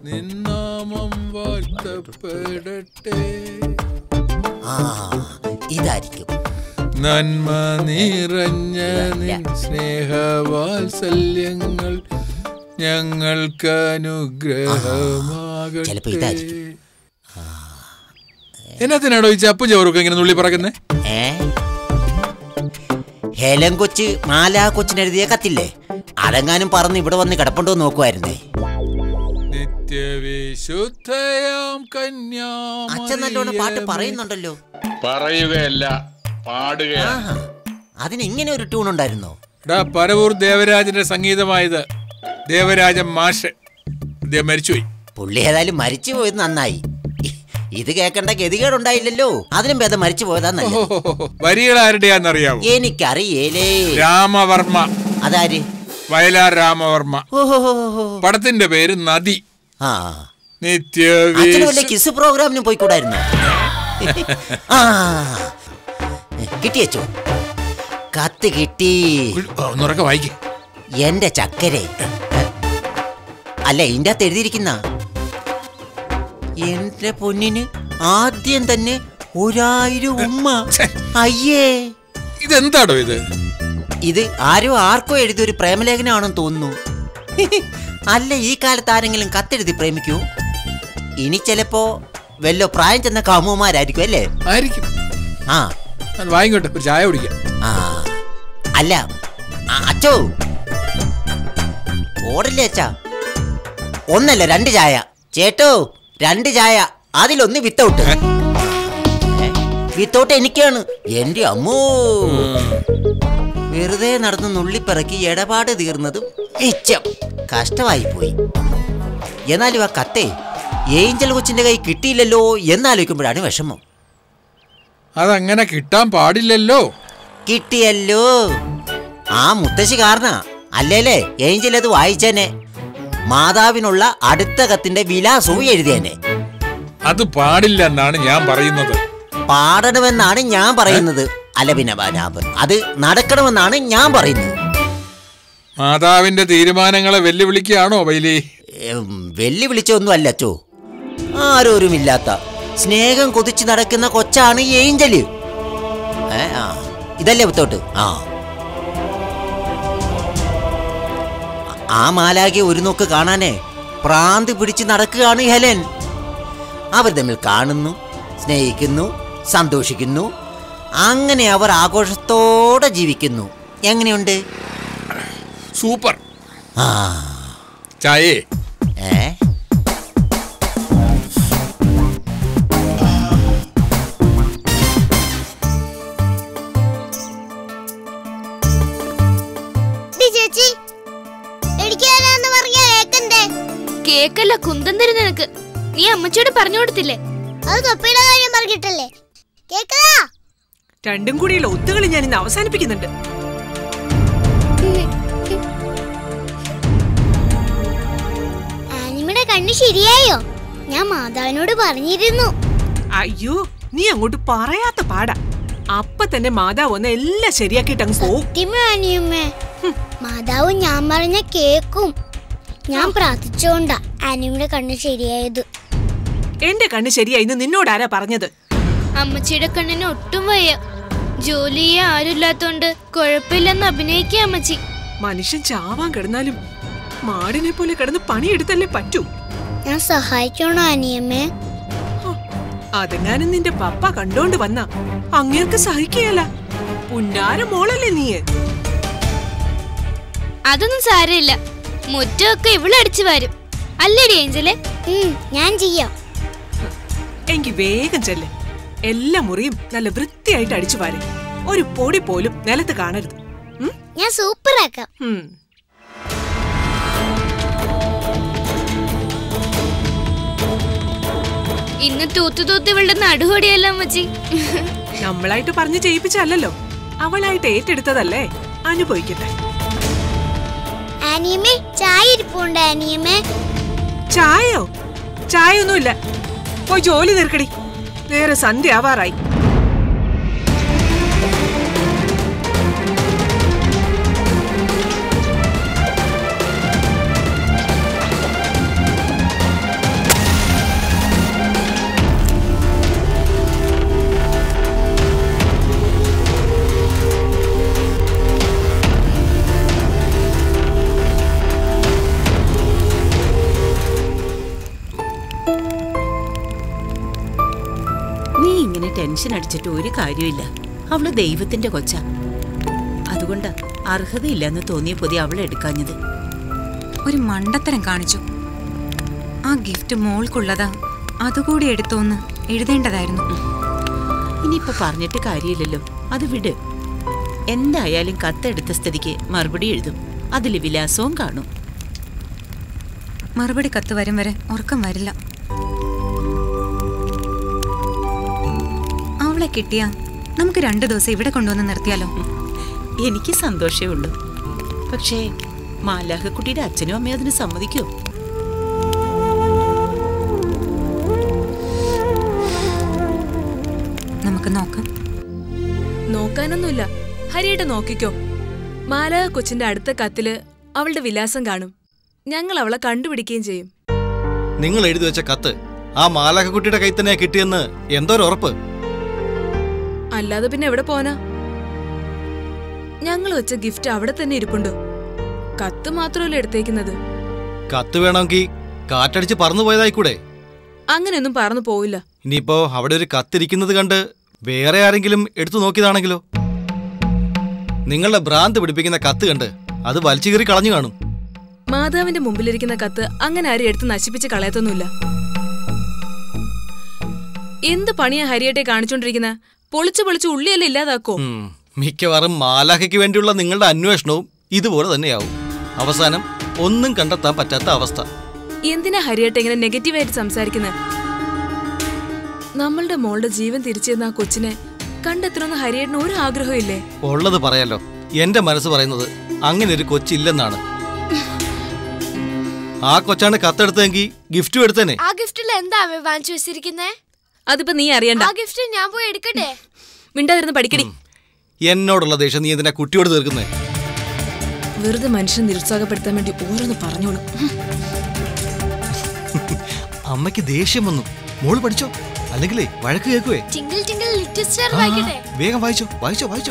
നിന്നാമം വാഴ്ത്തപ്പെടട്ടെ ആ ഇതായിരിക്കും നന്മ നിറഞ്ഞ നിൻ സ്നേഹവാത്സല്യങ്ങൾ ഞങ്ങൾക്ക് ചിലപ്പോ അനുഗ്രഹമാകട്ടെ ഇതായിരിക്കും. എന്നത്തിനാടോ ഈ ചപ്പ് ചോറൊക്കെ ഇങ്ങനെ നുള്ളി പറക്കുന്നേ ഏ ഹേലൻ കൊച്ച് മാലാ കൊച്ചിനെഴുതിയ കത്തില്ലേ അതെങ്ങാനും പറന്ന് ഇവിടെ വന്ന് കിടപ്പുണ്ടോ എന്ന് നോക്കുമായിരുന്നേ നിത്യവിശുദ്ധയാം കന്യാ അച്ഛൻ നല്ലോണം പാട്ട് പറയുന്നുണ്ടല്ലോ പറയുകയല്ല പാടുകയാണ് ആഹാ അതിന് ഇങ്ങനെ ഒരു ട്യൂൺ ഉണ്ടായിരുന്നോ എടാ പരവൂർ ദേവരാജന്റെ സംഗീതമായത് ദേവരാജൻ മാഷ് അദ്ദേഹം മരിച്ചുപോയി പുള്ളി ഏതായാലും മരിച്ചു പോയത് നന്നായി ഇ- ഇത് കേൾക്കേണ്ട ഗതികേടുണ്ടായില്ലല്ലോ അതിനും ഭേദം മരിച്ചു പോയതാ നല്ല വരികൾ ആരുടെയാന്നറിയാവോ എനിക്കറിയേലേ രാമവർമ്മ അതാര് വയലാർ രാമവർമ്മ ഓഹോ പടത്തിന്റെ പേര് നദി ആ നിത്യവി അച്ഛന് വല്ല കിസ് പ്രോഗ്രാമിനും പോയിക്കൂടായിരുന്നോ ആ കിട്ടിയച്ചോ കത്ത് കിട്ടി ഒന്നുറക്കെ വായിക്കേ എന്റെ ചക്കരെ അല്ല ഇതിന്റെ അകത്ത് എഴുതിയിരിക്കുന്ന എന്റെ പൊന്നിന് ആദ്യം തന്നെ ഒരായിരം ഉമ്മ അയ്യേ ഇതെന്താടോ ഇത് ഇത് ആരോ ആർക്കോ എഴുതിയ ഒരു പ്രേമലേഖനമാണെന്ന് തോന്നുന്നു അല്ല ഈ കാലത്ത് ആരെങ്കിലും കത്തെഴുതി പ്രേമിക്കൂ ഇനി ചിലപ്പോ വല്ലോ പ്രായം ചെന്ന കാമുമാരായിരിക്കും അല്ലേ ആയിരിക്കും ആ അത് വാങ്ങിക്കോട്ടെ ഒരു ചായ കുടിക്കാം ആ അല്ല ആ, അച്ചോ ഓടല്ലേ അച്ഛാ ഒന്നല്ല രണ്ട് ചായ ചേട്ടോ രണ്ട് ചായ അതിലൊന്ന് വിത്തൗട്ട് വിത്തൗട്ട് എനിക്കാണ് എന്റെ അമ്മോ വെറുതെ നടന്ന് നുള്ളിപ്പിറക്കി ഇടപാട് തീർന്നതും മിച്ചം കഷ്ടമായി പോയി എന്നാലും ആ കത്തെ ഏഞ്ചൽ കൊച്ചിന്റെ കൈ കിട്ടിയില്ലല്ലോ എന്നാലോചിക്കുമ്പോഴാണ് വിഷമം അതങ്ങനെ കിട്ടാൻ പാടില്ലല്ലോ കിട്ടിയല്ലോ ആ മുത്തശ്ശി കാരണ അല്ലേലേ ഏഞ്ചൽ അത് വായിച്ചേനെ മാതാവിനുള്ള അടുത്ത കത്തിന്റെ വിലാസവും എഴുതിയേനെ അത് പാടില്ല എന്നാണ് ഞാൻ പറയുന്നത് പാടണമെന്നാണ് ഞാൻ പറയുന്നത് അല്ല പിന്നെ ബനാബ് അത് നടക്കണമെന്നാണ് ഞാൻ പറയുന്നത് മാതാവിന്റെ തീരുമാനങ്ങളെ വെല്ലുവിളിക്കുകയാണോ വൈലി എം, വെല്ലുവിളിച്ചൊന്നും അല്ല അച്ചോ ആരോരുമില്ലാത്ത സ്നേഹം കൊതിച്ചു നടക്കുന്ന കൊച്ചാണ് ഈ ഏഞ്ചല് ഏ, ആ ഇതല്ലേ പുത്തോട്ട് ആ ആ മാലാകെ ഒരു നോക്ക് കാണാനേ പ്രാന്ത് പിടിച്ച് നടക്കുകയാണ് ഈ ഹെലൻ അവർ തമ്മിൽ കാണുന്നു സ്നേഹിക്കുന്നു സന്തോഷിക്കുന്നു അങ്ങനെ അവർ ആഘോഷത്തോടെ ജീവിക്കുന്നു എങ്ങനെയുണ്ട് സൂപ്പർ ആ ചായേ ഏ ഡി ചേച്ചി എനിക്കാരാന്ന് പറഞ്ഞ കേക്കണ്ടേ കേക്കല്ല കുന്തം തരും നിനക്ക് നീ അമ്മച്ചിയോട് പറഞ്ഞു കൊടുത്തില്ലേ അത് തൊപ്പിയുടെ കാര്യം പറഞ്ഞിട്ടല്ലേ കേക്കതാ രണ്ടും കൂടിയുള്ള ഒത്തുകളി ഞാൻ ഇന്ന് അവസാനിപ്പിക്കുന്നുണ്ട് ആനിമയുടെ കണ്ണ് ശരിയായോ ഞാൻ മാതാവിനോട് പറഞ്ഞിരുന്നു അയ്യോ നീ അങ്ങോട്ട് പറയാത്ത പാടാ അപ്പൊ തന്നെ മാതാവ് ഒന്ന് എല്ലാം ശരിയാക്കിയിട്ട് അങ്ങ് പോവും സത്യമേ ആനിയമ്മേ മാതാവ് ഞാൻ പറഞ്ഞ കേക്കും ഞാൻ പ്രാർത്ഥിച്ചോണ്ടാ ആനിമയുടെ കണ്ണ് ശരിയായത് എന്റെ കണ്ണ് ശരിയായി ഇന്ന് നിന്നോട് ആരാ പറഞ്ഞത് അമ്മച്ചിയുടെ കണ്ണിന് ഒട്ടും വയ്യ ജോലി ചെയ്യാൻ ആരുമില്ലാത്തോണ്ട് കുഴപ്പമില്ലെന്ന് അഭിനയിക്കുക അമ്മച്ചി മനുഷ്യൻ ചാവാൻ കിടന്നാലും മാടിനെ പോലെ കിടന്ന് പണിയെടുത്തല്ലേ പറ്റൂ ഞാൻ സഹായിക്കണോ ആനിയമ്മേ ഹോ, അതെങ്ങാനും നിന്റെ പപ്പ കണ്ടോണ്ട് വന്ന അങ്ങേർക്ക് സഹിക്കുകയല്ല പുന്നാര മോളല്ലേ നീയ് അതൊന്നും സാരമില്ല മുറ്റമൊക്കെ ഇവളടിച്ചു വരും അല്ലേടി ഏഞ്ചലെ ഉം, ഞാൻ ചെയ്യാം എങ്കി വേഗം ചെല്ല് എല്ലാ മുറിയും നല്ല വൃത്തിയായിട്ട് അടിച്ചു പാരെ ഒരു പൊടി പോലും നിലത്ത് കാണരുത് ഉം? ഞാൻ സൂപ്പർ ആക്കാം ഉം. ഇന്ന് തൂത്തു തൂത്ത് ഇവളുടെ നടുപൊടിയല്ല അമ്മച്ചി നമ്മളായിട്ട് പറഞ്ഞു ചെയ്യിപ്പിച്ചല്ലോ അവളായിട്ട് ഏറ്റെടുത്തതല്ലേ അനുഭവിക്കട്ടെ ആനിയമ്മേ ചായ ഇരിപ്പുണ്ട് ആനിയമ്മേ ചായയോ ചായയൊന്നുമില്ല പോയി ജോലി തീർക്കടി നേരെ സന്ധ്യ ആവാറായി ടെൻഷൻ അടിച്ചിട്ട് ഒരു കാര്യമില്ല അവള് ദൈവത്തിന്റെ കൊച്ച അതുകൊണ്ടാ അർഹതയില്ലെന്ന് തോന്നിയ പൊതി അവളെ എടുക്കാഞ്ഞത് ഒരു മണ്ടത്തരം കാണിച്ചു ആ ഗിഫ്റ്റ് മോൾക്കുള്ളതാ അതുകൂടി എടുത്തോന്ന് എഴുതേണ്ടതായിരുന്നു ഇനിയിപ്പോ പറഞ്ഞിട്ട് കാര്യമില്ലല്ലോ അത് വിട് എന്തായാലും കത്തെടുത്ത സ്ഥിതിക്ക് മറുപടി എഴുതും അതില് വിലാസവും കാണും മറുപടി കത്ത് വരും വരെ ഉറക്കം വരില്ല അവളെ കിട്ടിയാ നമുക്ക് രണ്ടു ദിവസം ഇവിടെ കൊണ്ടുവന്ന് നിർത്തിയാലോ എനിക്ക് സന്തോഷമേ ഉള്ളൂ പക്ഷേ മാലാഹക്കുട്ടിയുടെ അച്ഛനും അമ്മയും അതിന് സമ്മതിക്കോ നമുക്ക് നോക്കാം നോക്കാനൊന്നുമില്ല ഹരിയേട്ട നോക്കിക്കോ മാലാ കൊച്ചിന്റെ അടുത്ത കത്തില് അവളുടെ വിലാസം കാണും ഞങ്ങൾ അവളെ കണ്ടുപിടിക്കുകയും ചെയ്യും നിങ്ങൾ എഴുതി വെച്ച കത്ത് ആ മാലാഖക്കുട്ടിയുടെ കൈ തന്നെ കിട്ടിയെന്ന് എന്തോരു ഉറപ്പ് അല്ലാതെ പിന്നെ എവിടെ പോനാ ഞങ്ങൾ വെച്ച ഗിഫ്റ്റ് അവിടെ തന്നെ ഇരിപ്പുണ്ട് കത്ത് മാത്രമല്ല എടുത്തേക്കുന്നത് കത്ത് വേണമെങ്കിൽ കാറ്റടിച്ച് പറന്നു പോയതായിക്കൂടെ അങ്ങനെയൊന്നും പറന്നു പോവില്ല ഇനിയിപ്പോ അവിടെ ഒരു കത്തിരിക്കുന്നത് കണ്ട് വേറെ ആരെങ്കിലും എടുത്തു നോക്കിയതാണെങ്കിലോ നിങ്ങളുടെ ഭ്രാന്ത് പിടിപ്പിക്കുന്ന കത്ത് കണ്ട് അത് വലിച്ചു കീറി കളഞ്ഞു കാണും മാതാവിന്റെ മുമ്പിലിരിക്കുന്ന കത്ത് അങ്ങനെ ആരും എടുത്ത് നശിപ്പിച്ച് കളയത്തൊന്നുമില്ല എന്ത് പണിയാ ഹരിയേട്ടെ കാണിച്ചോണ്ടിരിക്കുന്ന പൊളിച്ചു പൊളിച്ച് ഉള്ളിയല്ലേ ഇല്ലാതാക്കോ ഉം, മിക്കവാറും മാലാഖയ്ക്ക് വേണ്ടിയുള്ള നിങ്ങളുടെ അന്വേഷണവും ഇതുപോലെ തന്നെയാവും അവസാനം ഒന്നും കണ്ടെത്താൻ പറ്റാത്ത അവസ്ഥ എന്തിനാ ഹരിയേട്ടെ ഇങ്ങനെ നെഗറ്റീവായിട്ട് സംസാരിക്കുന്നത് നമ്മളുടെ മോളുടെ ജീവൻ തിരിച്ചിരുന്ന ആ കൊച്ചിനെ കണ്ടെത്തണമെന്ന് ഹരിയേട്ടിന് ഒരു ആഗ്രഹവും ഇല്ലേ ഉള്ളത് പറയാലോ എന്റെ മനസ്സ് പറയുന്നത് അങ്ങനെ ഒരു കൊച്ചില്ലെന്നാണ് ആ കൊച്ചാണ് കത്തെടുത്തെങ്കിൽ ഗിഫ്റ്റും എടുത്തേനെ ആ ഗിഫ്റ്റിൽ എന്താ അമ്മ വാങ്ങിച്ചു വെച്ചിരിക്കുന്നേ അതിപ്പോ നീ അറിയണ്ട ആ ഗിഫ്റ്റ് ഞാൻ പോയി എടുക്കട്ടെ മിണ്ടാതിരുന്ന് പഠിക്കടി എന്നോടുള്ള ദേഷ്യം നീ എന്തിനാ കുട്ടിയോട് തീർക്കുന്നേ വെറുതെ മനുഷ്യനെ നിരുത്സാഹപ്പെടുത്താൻ വേണ്ടി ഓരോന്ന് പറഞ്ഞോളും അമ്മയ്ക്ക് ദേഷ്യം വന്നു മോള് പഠിച്ചോ അല്ലെങ്കിലേ വഴക്ക് കേൾക്കുവേ ടിങ്കിൾ ടിങ്കിൾ ലിറ്റിൽ സ്റ്റാർ ആ, വായിക്കട്ടെ വേഗം വായിച്ചോ വായിച്ചോ വായിച്ചോ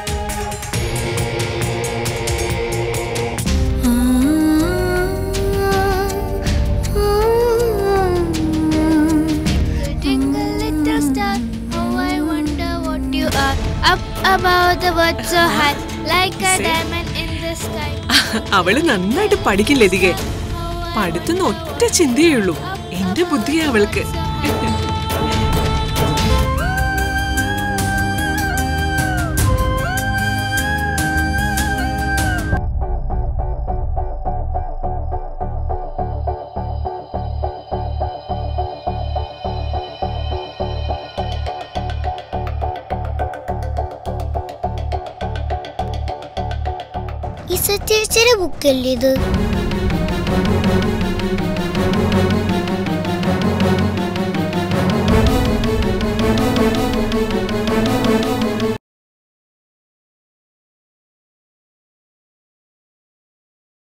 Twinkle little star, how I wonder what you are. Up above the world so high, like a diamond in the sky. അവള് നന്നായിട്ട് പഠിക്കും ലതികെ പഠിത്തുന്ന ഒറ്റ ചിന്തയേ ഉള്ളൂ എന്റെ ബുദ്ധിയാ അവൾക്ക് ഈ ചേച്ചിയുടെ ബുക്കല്ലേ ഇത്